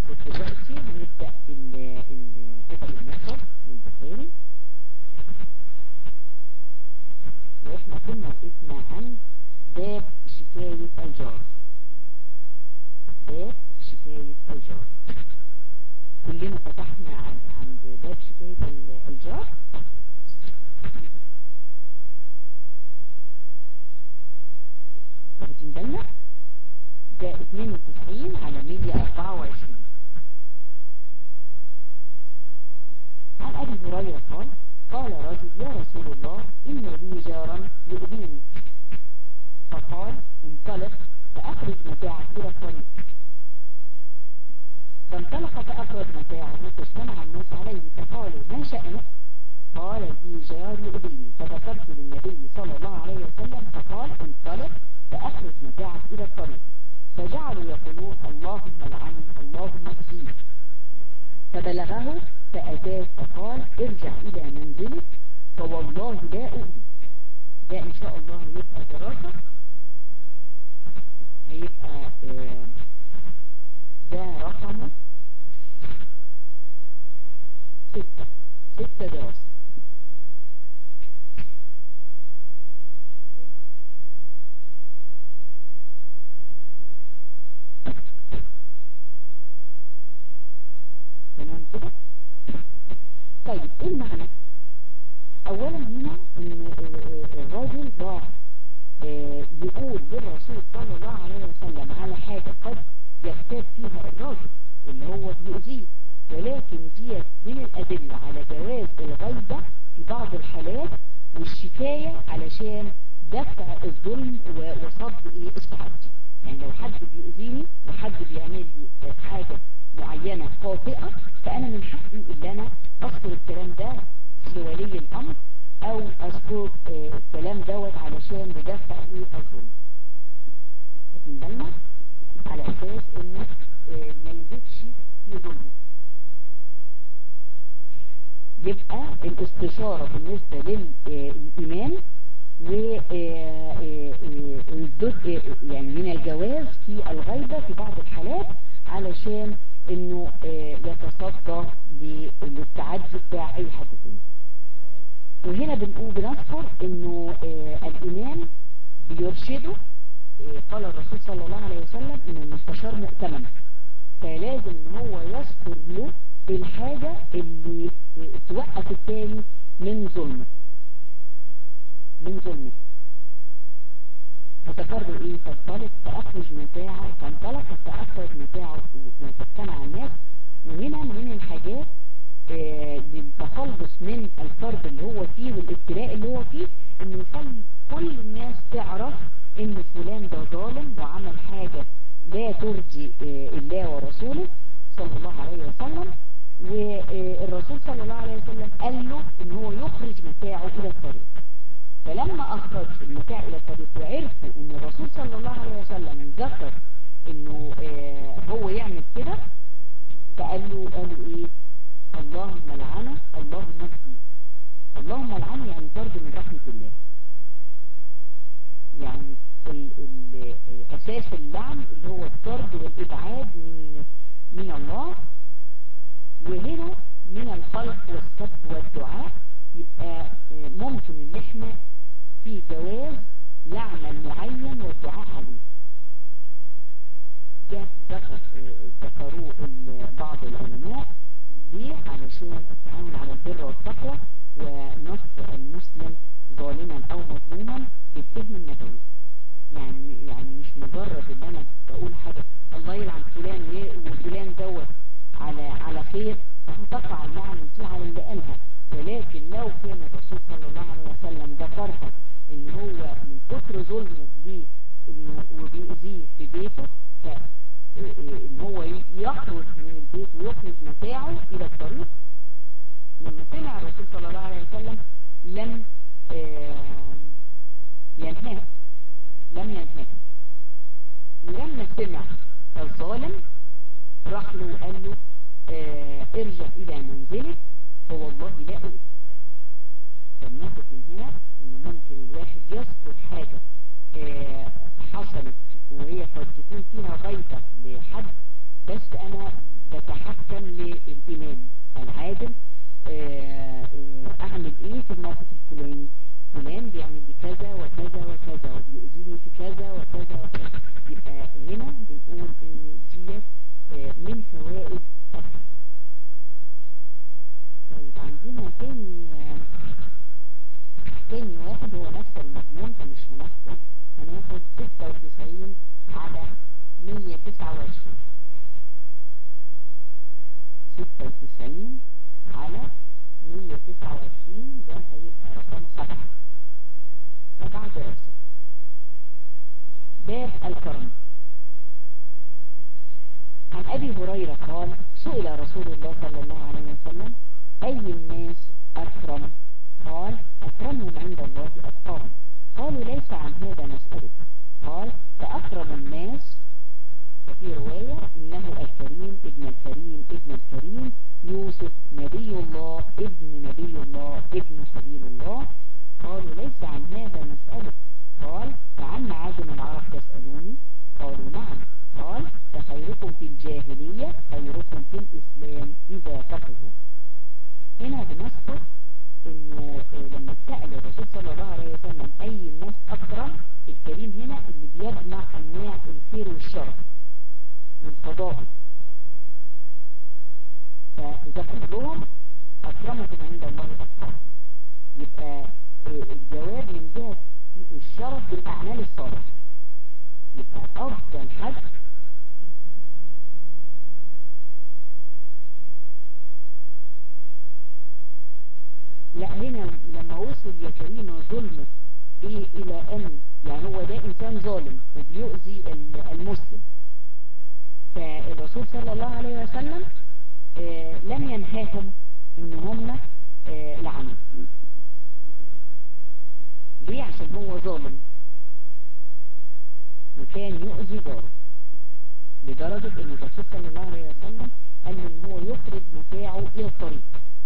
دلوقتي هنبدأ الأدب المفرد للبخاري واحنا كنا وقفنا عن باب شكاية الجار باب شكاية الجار كلنا فتحنا عند باب شكاية الجار واخدين بالنا ده 92 على 124 عن أبي هريرة قال قال رجل يا رسول الله إن لي جارا يؤذيني فقال انطلق فأخرج متاعك إلى الطريق فانطلق فأخرج متاعه فاجتمع الناس عليه فقالوا ما شأنك قال لي جار يؤذيني فذكرت للنبي صلى الله عليه وسلم فقال انطلق فأخرج متاعك إلى الطريق فجعلوا يقولون اللهم لعنه اللهم اكفيه فبلغه فأتاه فقال ارجع إلى منزلك فوالله لا أؤذيك ده إن شاء الله هيبقى دراسة هيبقى آه ده رقمه ستة ستة دراسة تمام كده طيب ايه المعنى اولا هنا ان الراجل راح يقول للرسول صلى الله عليه وسلم على حاجة قد يختار فيها الراجل اللي هو بيؤذيه ولكن ديت من الأدلة على جواز الغيبة في بعض الحالات والشكاية علشان دفع الظلم وصد ايه الصحابة يعني لو حد بيؤذيني وحد بيعمل لي حاجة معينة خاطئة فأنا من حقي إن أنا أذكر الكلام ده لولي الأمر أو أذكر الكلام دوت علشان لدفع إيه الظلم لكن بالنا على أساس إن ما يزيدش في ظلمه يبقى الاستشارة بالنسبة للإيمان و يعني من الجواز في الغيبة في بعض الحالات علشان انه يتصدى للتعدي بتاع اي حد تاني وهنا بنقول بنذكر انه الامام بيرشده قال الرسول صلى الله عليه وسلم ان المستشار مؤتمن فلازم ان هو يذكر له الحاجة اللي توقف التاني من ظلمه من ظلمه فذكر له ايه فانطلق فاخرج متاعه فانطلق فاخرج متاعه واجتمع الناس وهنا من الحاجات آه للتخلص من الكرب اللي هو فيه والابتلاء اللي هو فيه انه يخلي كل الناس تعرف ان فلان ده ظالم وعمل حاجة لا ترضي آه الله ورسوله صلى الله عليه وسلم والرسول صلى الله عليه وسلم قال له ان هو يخرج متاعه الى الطريق فلما اخرج المتاع الى الطريق وعرفوا ان الرسول صلى الله عليه وسلم ذكر انه آه هو يعمل كده فقالوا قالوا ايه اللهم لعنه اللهم اكفي اللهم لعنه يعني طرد من رحمة الله يعني ال ال اساس اللعن اللي هو الطرد والابعاد من من الله وهنا من الخلق والسب والدعاء يبقى ممكن ان احنا في جواز لعن المعين والدعاء عليه ده ذكر ذكروه بعض العلماء ليه علشان التعاون على البر والتقوى ونصر المسلم ظالما او مظلوما بالفهم النبوي يعني يعني مش مجرد ان انا بقول حاجة الله يلعن فلان وفلان دوت على على خير فهتقع اللعنة دي على اللي قالها ولكن لو كان الرسول صلى الله عليه وسلم ذكرها ان هو من كتر ظلمه ليه انه وبيأذيه في بيته فان هو يخرج من البيت ويخرج متاعه الى الطريق لما سمع الرسول صلى الله عليه وسلم لم ينهاه لم ينهاه ولما سمع الظالم راح له وقال له ارجع الى منزلك فوالله لا أؤذي فبناخد من هنا ان ممكن الواحد يذكر حاجة حصلت وهي قد تكون فيها غيبة لحد بس انا تتحكم للإمام العادل آه، آه، أعمل إيه في الموقف الفلاني فلان بيعمل لي كذا وكذا وكذا وبيؤذيني في كذا وكذا وكذا يبقى هنا بنقول إن ديت آه، من فوائد الحج طيب عندنا تاني آه، تاني واحد هو نفس المضمون فمش هناخده هناخد 96 على 129 96 على 129 ده هيبقى رقم 7 7 دراسة باب الكرم عن أبي هريرة قال سئل رسول الله صلى الله عليه وسلم أي الناس أكرم قال أكرمهم عند الله أتقاهم قالوا ليس عن هذا نسألك قال فأكرم الناس وفي رواية إنه الكريم ابن الكريم ابن الكريم يوسف نبي الله ابن نبي الله ابن خليل الله قالوا ليس عن هذا نسألك قال فعن معادن العرب تسألوني قالوا نعم قال فخيركم في الجاهلية خيركم في الإسلام إذا فقهوا هنا بنذكر انه لما اتسأل الرسول صلى الله عليه وسلم اي الناس اكرم الكريم هنا اللي بيجمع انواع الخير والشرف والفضائل فذكر لهم اكرمكم عند الله اتقاكم يبقى الجواب من جهة الشرف بالاعمال الصالحة يبقى افضل حد لا هنا لما وصل يا كريمة ظلمه ايه الى ان يعني هو ده انسان ظالم وبيؤذي المسلم فالرسول صلى الله عليه وسلم آه لم ينهاهم ان هم آه لعنوا ليه عشان هو ظالم وكان يؤذي جاره لدرجة ان الرسول صلى الله عليه وسلم قال ان هو يخرج متاعه الى الطريق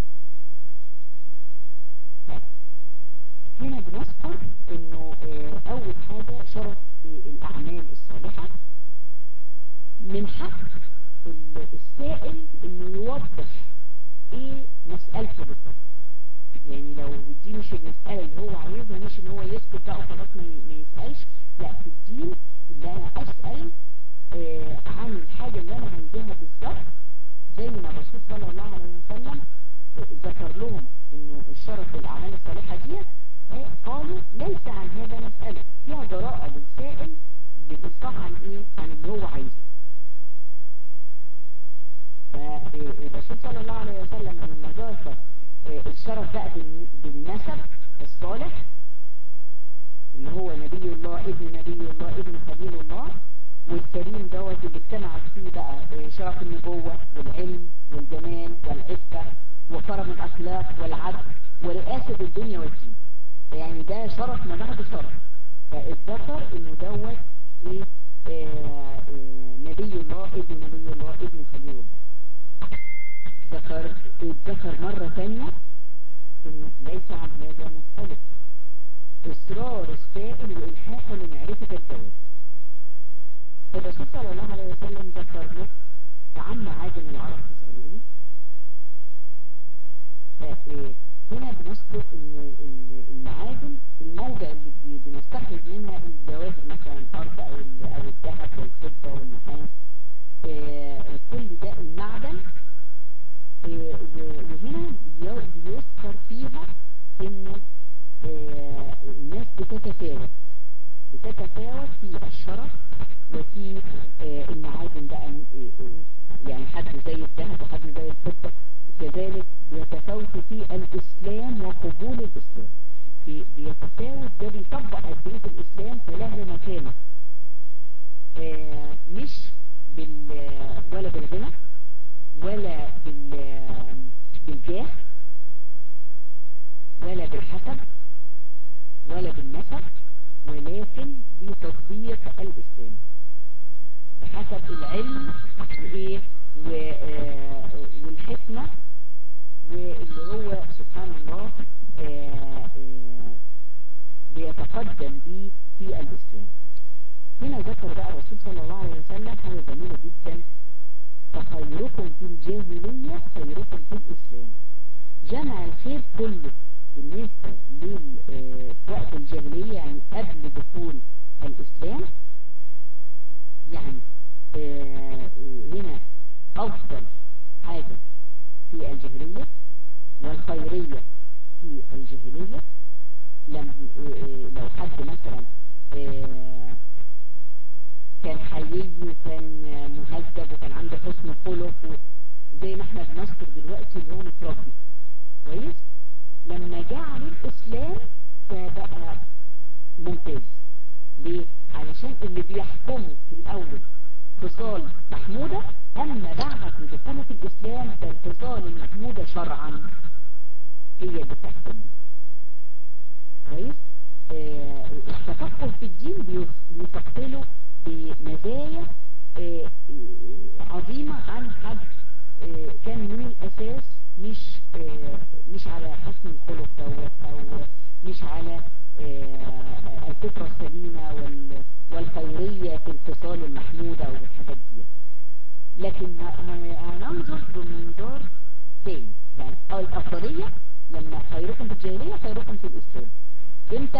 هنا بنذكر انه اه اول حاجة شرط الاعمال الصالحة من حق السائل انه يوضح ايه مسألته بالظبط يعني لو دي مش المسألة اللي هو عايزها مش ان هو يسكت بقى وخلاص ما يسألش لا في الدين اللي انا اسأل اه عن الحاجة اللي انا عايزاها بالظبط زي ما الرسول صلى الله عليه وسلم ذكر لهم انه الشرف بالاعمال الصالحة ديت قالوا ليس عن هذا مسألة فيها جراءة للسائل بإصلاح عن ايه عن اللي هو عايزه فالرسول صلى الله عليه وسلم لما ذكر الشرف بقى بالنسب الصالح اللي هو نبي الله ابن نبي الله ابن خليل الله والكريم دوت اللي اجتمعت فيه بقى شرف النبوة والعلم والجمال والعفة وكرم الأخلاق والعدل ورئاسة الدنيا والدين يعني ده شرف ما بعد شرف فاتذكر انه دوت ايه آه آه نبي الله ابن نبي الله ابن خليل الله ذكر اتذكر مرة ثانية انه ليس عن هذا مسألة اصرار السائل والحاحه لمعرفة الجواب الرسول صلى الله عليه وسلم ذكر له فعن معادن العرب تسألوني هنا بنذكر ان المعادن الموضع اللي بنستخرج منها الجواهر مثلا الارض او او الذهب والفضه والنحاس كل ده المعدن وهنا بيذكر فيها انه الناس بتتفاوت بتتفاوت في الشرف وفي المعادن بقى يعني حد زي الذهب وحد زي الفضه كذلك بيتفاوت في الإسلام وقبول الإسلام بيتفاوت ده بيطبق قد ايه في الإسلام فله مكانه آه مش بال ولا بالغنى ولا بال بالجاه ولا بالحسب ولا بالنسب ولكن بتطبيق الإسلام بحسب العلم وإيه والحكمة واللي هو سبحان الله آآ آآ بيتقدم به في الإسلام هنا ذكر بقى الرسول صلى الله عليه وسلم حاجة جميلة جدا خيركم في الجاهلية خيركم في الإسلام جمع الخير كله بالنسبة لل في وقت الجاهلية يعني قبل دخول الإسلام يعني هنا أفضل حاجة في الجاهلية والخيرية في الجاهلية لم لو حد مثلا كان حيي وكان مهذب وكان عنده حسن خلق زي ما احنا بنذكر دلوقتي اللي هو متربي كويس لما جاء عليه الاسلام فبقى ممتاز ليه علشان اللي بيحكمه في الاول خصال محمودة اما بعد دخوله في الاسلام فالخصال المحمودة شرعا هي اللي بتحكمه كويس آه التفقه في الدين بيثقله بمزايا آه عظيمة عن حد آه كان من الأساس مش مش على حسن الخلق دوت أو مش على الفطرة السليمة والخيرية في الخصال المحمودة والحاجات دي لكن هننظر بمنظار تاني يعني الأفضلية لما خيركم في الجاهلية خيركم في الإسلام امتى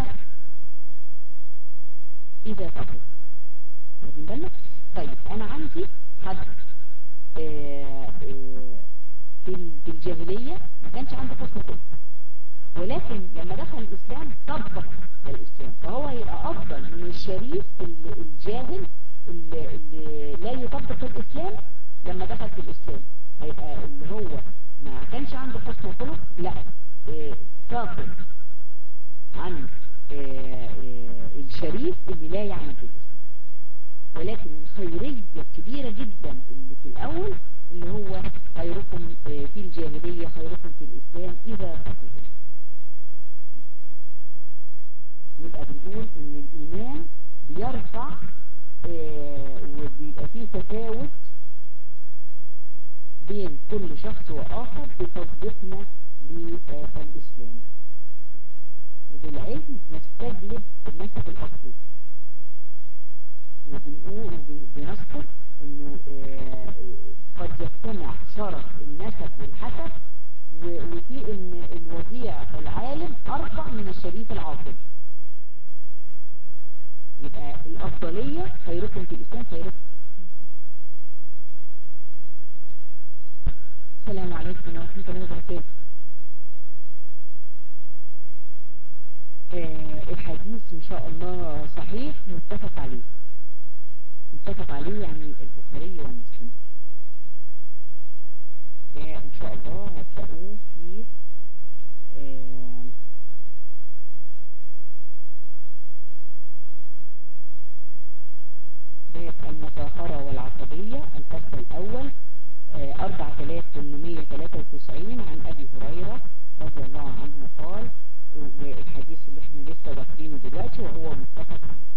إذا فقه واخدين بالك طيب أنا عندي حد آآ آآ في في الجاهلية ما كانش عنده حسن خلق ولكن لما دخل الإسلام طبق الإسلام فهو هيبقى أفضل من الشريف الجاهل اللي, اللي لا يطبق الإسلام لما دخل في الإسلام هيبقى اللي هو ما كانش عنده حسن خلق لا ساقط عن الشريف اللي لا يعمل بالإسلام ولكن الخيرية الكبيرة جدا اللي في الأول اللي هو خيركم في الجاهلية خيركم في الإسلام إذا فقهوا يبقى بنقول إن الإيمان بيرفع وبيبقى فيه تفاوت بين كل شخص وآخر بتطبيقنا للإسلام وبالعلم نستجلب النسب الأصلي وبنقول وبنذكر انه قد يجتمع شرف النسب والحسب وفي ان الوضيع العالم ارفع من الشريف العاقل يبقى الافضلية خيركم في الاسلام خيركم السلام عليكم ورحمة الله وبركاته آه الحديث ان شاء الله صحيح متفق عليه متفق عليه يعني البخاري ومسلم آه ان شاء الله هتلاقوه في آه باب المصاهرة والعصبية الفصل الأول أربع تلاف ثمانمية تلاتة وتسعين عن أبي هريرة رضي الله عنه قال والحديث اللي احنا لسه ذاكرينه دلوقتي وهو متفق عليه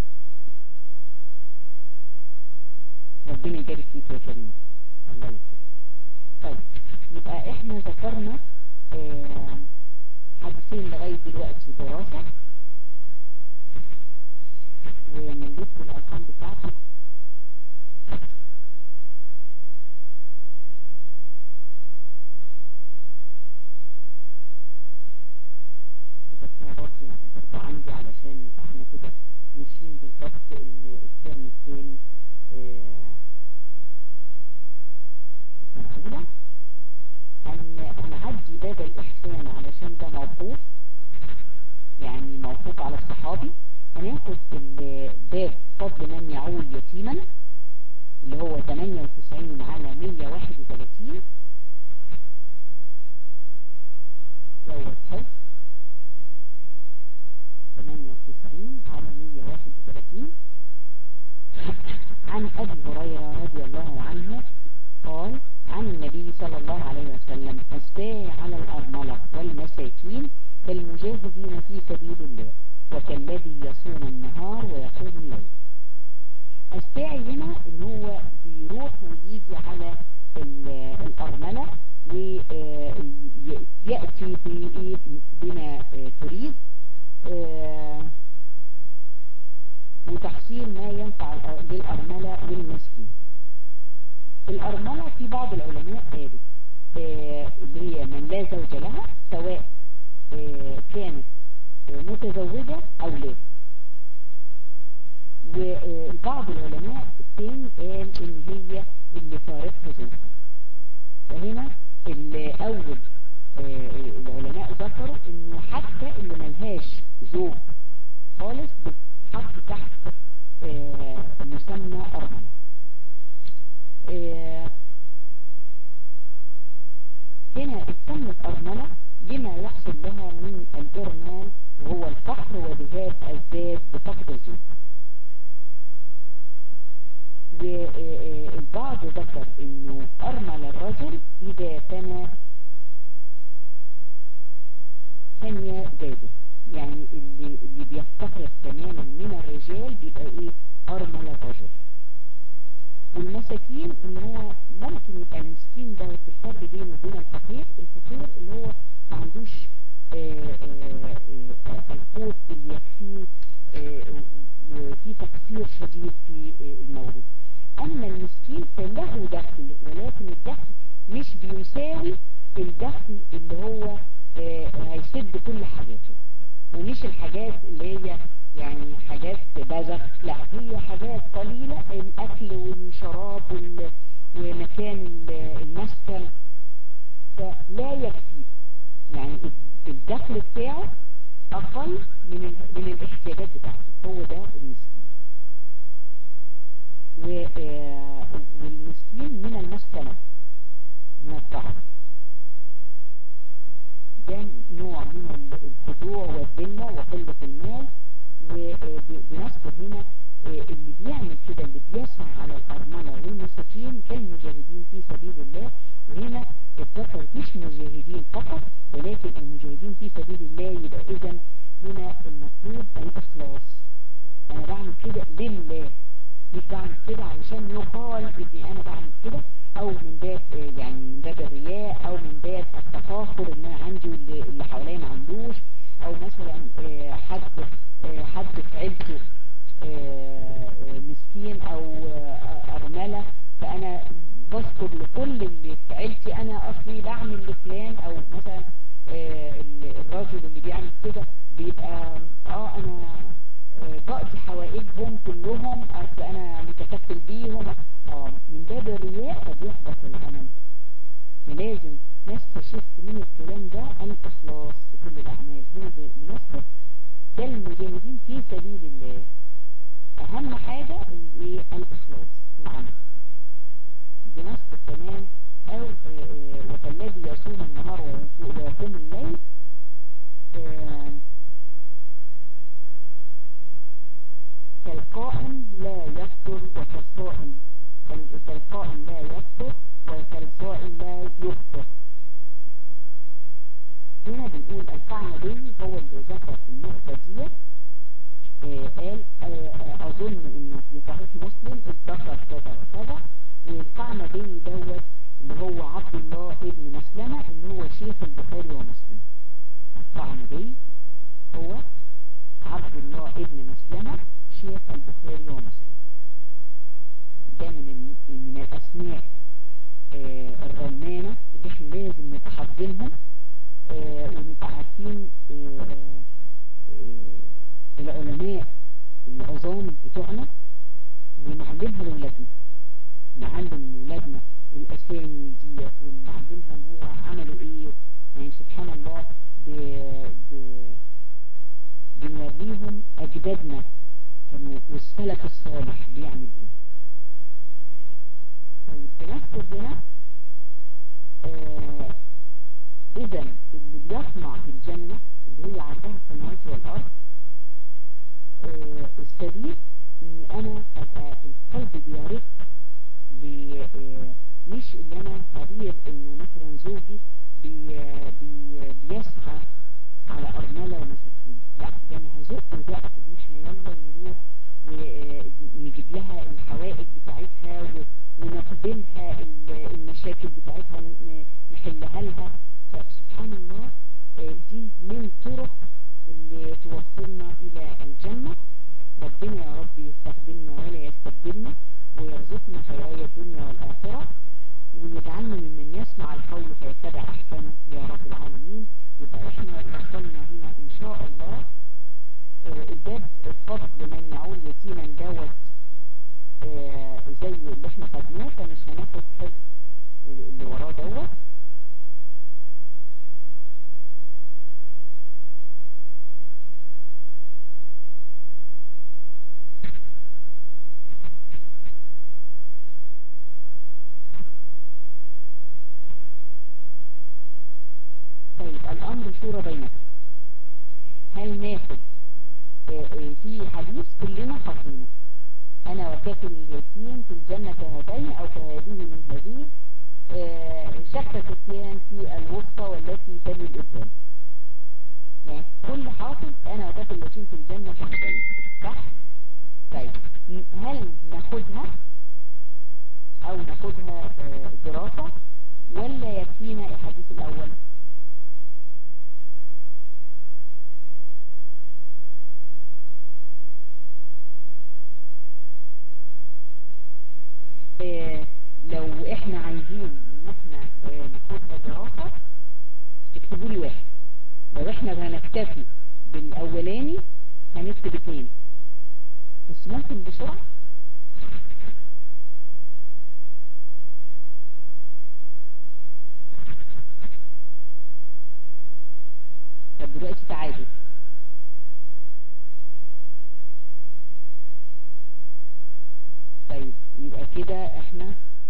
ربنا يبارك فيك يا كريم الله يكرمك طيب يبقى احنا ذكرنا اه حديثين لغاية دلوقتي دراسة ومليتكم الأرقام بتاعتي كتبتها برضه يعني برضه عندي علشان يبقى احنا كده ماشيين بالظبط الترم الثاني السنة الأولى هنعدي باب الإحسان علشان ده موقوف يعني موقوف على الصحابي هناخد باب فضل من يعول يتيما اللي هو 98 على 131 دوت حفظ 98 على 131 عن أبي هريرة رضي الله عنه قال عن النبي صلى الله عليه وسلم الساعي على الأرملة والمساكين كالمجاهدين في سبيل الله وكالذي يصوم النهار ويقوم الليل الساعي هنا ان هو بيروح ويجي على الأرملة ويأتي بما تريد وتحصيل ما ينفع للأرملة والمسكين الأرملة في بعض العلماء قالوا آه اللي هي من لا زوج لها سواء آه كانت آه متزوجة او لا وبعض العلماء الثاني قال ان هي اللي فارقها زوجها فهنا الاول العلماء ذكروا انه حتى اللي ملهاش زوج خالص بتحط تحت مسمى ارملة هنا اتسمت ارملة لما يحصل لها من الارمال وهو الفقر وذهاب الزاد بفقد الزوج والبعض ذكر انه ارمل الرجل اذا كان ثانية زاده يعني اللي, اللي بيفتقر تماما من الرجال بيبقى ايه ارمل الرجل والمساكين ان هو ممكن يبقى المسكين ده الفرق بينه وبين الفقير الفقير اللي هو ما عندوش القوت اللي يكفيه وفي تقصير شديد في المورد اما المسكين فله دخل ولكن الدخل مش بيساوي الدخل اللي هو هيسد كل حاجاته ومش الحاجات اللي هي يعني حاجات بذخ لا هي حاجات قليلة الاكل والشراب ومكان المسكن فلا يكفي يعني الدخل بتاعه اقل من من الاحتياجات بتاعته هو ده المسكين والمسكين من المسكنة من الضعف ده نوع من الخضوع والذلة وقلة المال وبنذكر هنا اللي بيعمل كده اللي بيسعى على الأرملة والمساكين كالمجاهدين في سبيل الله وهنا اتذكر مش مجاهدين فقط ولكن المجاهدين في سبيل الله يبقى إذا هنا المطلوب الإخلاص أنا بعمل كده لله مش بعمل كده علشان يقال إني أنا بعمل كده أو من باب يعني من باب الرياء أو من باب التفاخر إن أنا عندي واللي اللي حواليا ما عندوش أو مثلا حد حد في عيلته مسكين أو أرملة فأنا بذكر لكل اللي في عيلتي أنا أصلي بعمل لفلان أو مثلا الراجل اللي بيعمل كده بيبقى اه أنا بقضي حوائجهم كلهم أصل أنا متكفل بيهم اه من باب الرياء فبيحبط العمل فلازم نستشف من الكلام ده الإخلاص في كل الأعمال هنا بنذكر كالمجاهدين في سبيل الله أهم حاجة الإخلاص في العمل بنذكر كمان أو وكالذي يصوم النهار ويقوم الليل كالقائم لا يفطر وكالصائم كالقائم لا يفطر وكالصائم لا يفطر هنا بنقول القعنبي هو اللي ذكر النقطة دي آه قال آه أظن إنه في صحيح مسلم اتذكر كذا وكذا والقعنبي دوت اللي هو عبد الله ابن مسلمة اللي هو شيخ البخاري ومسلم القعنبي هو عبد الله ابن مسلمة شيخ البخاري ومسلم ده من من الأسماء آه الرنانة اللي احنا لازم نبقى حافظينهم آه ونبقى عارفين آه العلماء العظام بتوعنا ونعلمها لأولادنا نعلم لأولادنا الأسامي ديت ونعلمها ان هو عملوا ايه يعني سبحان الله ب... ب... بنوريهم أجدادنا كانوا والسلف الصالح بيعمل ايه طيب بنذكر هنا آه اذا اللي بيطمع في الجنة اللي هي عرضها السماوات والارض آه السبيل ان انا ابقى القلب بيرق آه مش اللي انا هغير انه مثلا زوجي بي بي بيسعى على ارملة ومساكين لا ده انا هزق وزق ان احنا يلا نروح ونجيب لها الحوائج بتاعتها ونقبلها المشاكل بتاعتها نحلها لها فسبحان الله دي من طرق اللي توصلنا الى الجنة ربنا يا رب يستخدمنا ولا يستبدلنا ويرزقنا خيرية الدنيا والآخرة واجعلنا ممن يسمع القول فيتبع احسنه يا رب العالمين يبقى احنا وصلنا هنا ان شاء الله آه، الباب الفضل من يعول يتيما دوت آه، زي اللي احنا خدناه فمش هناخد حفظ اللي وراه دوت طيب الامر شورى بينكم هل ناخد آه، آه، في حديث كلنا حافظينه انا وكافل اليتيم في الجنة كهاتين او كهذه من هذه آه، شك سفيان في الوسطى والتي تلي الابهام يعني كل حافظ انا وكافل اليتيم في الجنة كهاتين صح؟ طيب م- هل ناخدها او ناخدها آه، دراسة ولا يكفينا الحديث الاول آه، لو احنا عايزين ان احنا آه، ناخدها دراسة اكتبوا لي واحد لو احنا هنكتفي بالاولاني هنكتب اتنين بس ممكن بسرعة طب دلوقتي تعادل طيب يبقى كده احنا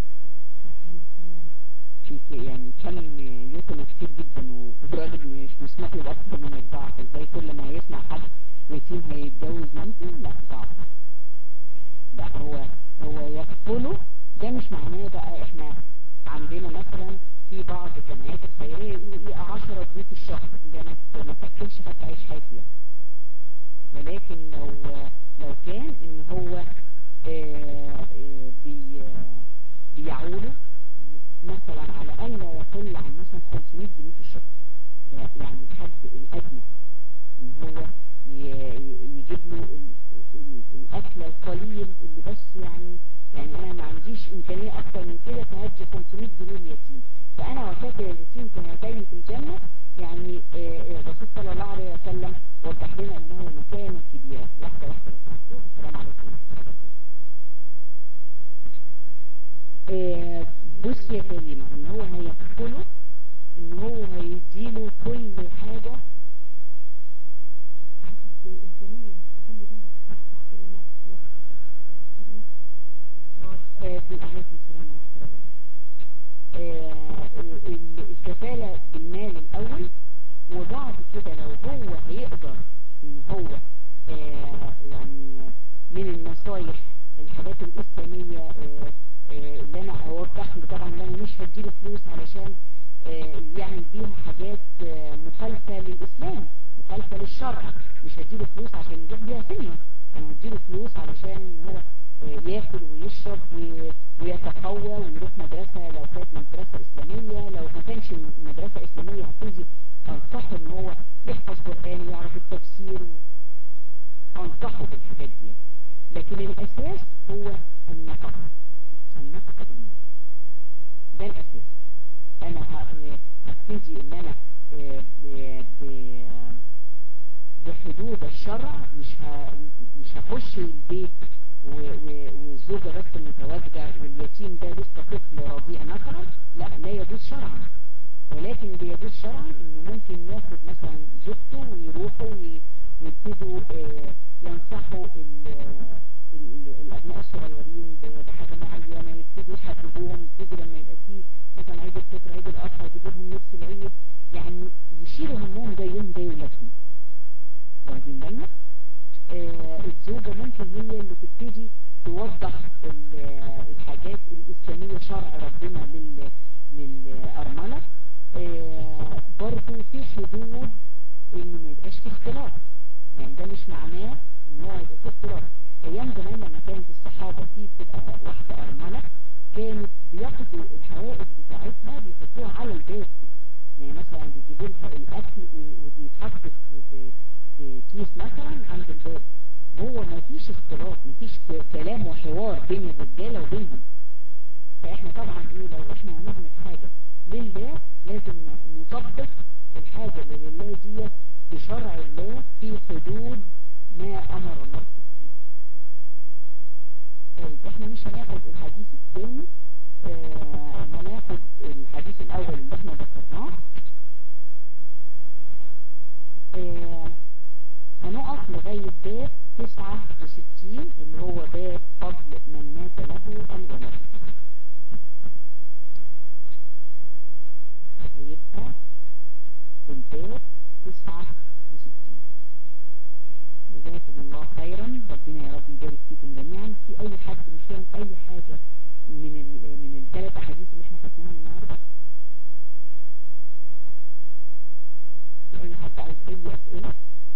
في يعني كم يوتن كتير جدا والراجل مش مسموح له باكتر من اربعة فازاي كل ما يسمع حد يتيم هيتجوز مامته لا صعب لا هو هو يكفله ده مش معناه بقى احنا عندنا مثلا في بعض الجمعيات الخيرية يقولوا ايه 10 ضيوف الشهر ده ما ما تاكلش حتى عيش حافي يعني ولكن لو لو كان ان هو آه، آه، بي بيعوله مثلا على الاقل لا يقل عن مثلا 500 جنيه في الشهر يعني الحد الادنى ان هو ي- ي- يجيب له ال- ال- الاكل القليل اللي بس يعني يعني انا ما عنديش امكانيه اكتر من كده فهدي 500 جنيه اليتيم فانا وكافل اليتيم كهاتين في الجنه يعني آه، آه، الرسول صلى الله عليه وسلم وضح لنا انه مكانه كبيره واحده واحده لو سمحتوا السلام عليكم ورحمه الله وبركاته آه، بص يا كريمة ان هو هيكفله ان هو هيديله كل حاجة عارفة إيه، كمان خلي بالك صح صح كده ما آه، عليكم السلام ورحمة الله وبركاته آه، ال- الكفالة بالمال الأول وبعد كده لو هو هيقدر ان هو آه، يعني من النصايح الحاجات الإسلامية آه، آه، اللي انا اوضح له طبعا ان انا مش هديله فلوس علشان آه، يعمل بيها حاجات آه، مخالفة للإسلام مخالفة للشرع مش هديله فلوس عشان يروح بيها سينما انا هديله فلوس علشان ان هو آه، ياكل ويشرب و- ويتقوى ويروح مدرسة لو كانت مدرسة إسلامية لو ما كانش مدرسة إسلامية هبتدي أنصحه ان هو يحفظ قرآن ويعرف التفسير أنصحه بالحاجات دي لكن الأساس هو النفقة النفقة بالمال ده الأساس أنا ه- هبتدي إن أنا آه، ب- ب- بحدود الشرع مش ه... مش هخش البيت و... و... والزوجة بس متواجدة واليتيم ده لسه طفل رضيع مثلا لا لا يجوز شرعا ولكن اللي يجوز شرعا انه ممكن ياخد مثلا زوجته ويروحوا وي- ويبتدوا آه، ينصحوا ال... ال... الابناء الصغيرين ب- بحاجة معينة يبتدوا يحببوهم يبتدوا لما يبقى فيه مثلا عيد الفطر عيد الاضحى يجيبوا لهم لبس العيد يعني يشيلوا همهم زيهم زي ولادهم واخدين بالنا آه، الزوجة ممكن هي اللي تبتدي توضح ال- الحاجات الإسلامية شرع ربنا لل- للأرملة آه، برضو في حدود إن ما يبقاش في اختلاط يعني ده مش معناه إن هو يبقى في اختلاط أيام زمان لما كانت الصحابة في بتبقى واحدة أرملة كانت بياخدوا الحوائج بتاعتها بيحطوها على الباب يعني مثلا بيجيبوا لها الاكل و- ويتحط في في في كيس مثلا عند الباب هو ما فيش اختلاط ما فيش ك- كلام وحوار بين الرجاله وبينهم فاحنا طبعا ايه لو احنا هنعمل باب 69 اللي هو باب فضل من مات له الولد هيبقى الباب 69 جزاكم الله خيرا ربنا يا رب يبارك فيكم جميعا في اي حد مش فاهم اي حاجة من ال من الثلاث احاديث اللي احنا خدناها النهارده في اي حد عايز اي اسئله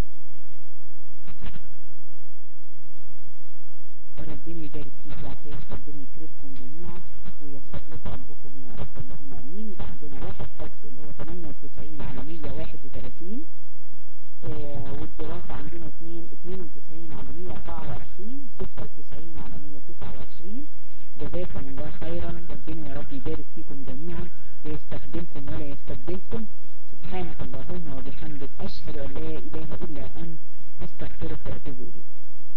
ربنا يبارك فيك يا عفاف ربنا يكرمكم جميعا ويسر لكم امركم يا رب اللهم امين يبقى عندنا واحد حفظ اللي هو 98 على 131 آه والدراسة عندنا 2 92 على 124 96 على 129 جزاكم الله خيرا ربنا يا رب يبارك فيكم جميعا ويستخدمكم ولا يستبدلكم سبحانك اللهم وبحمدك أشهد أن لا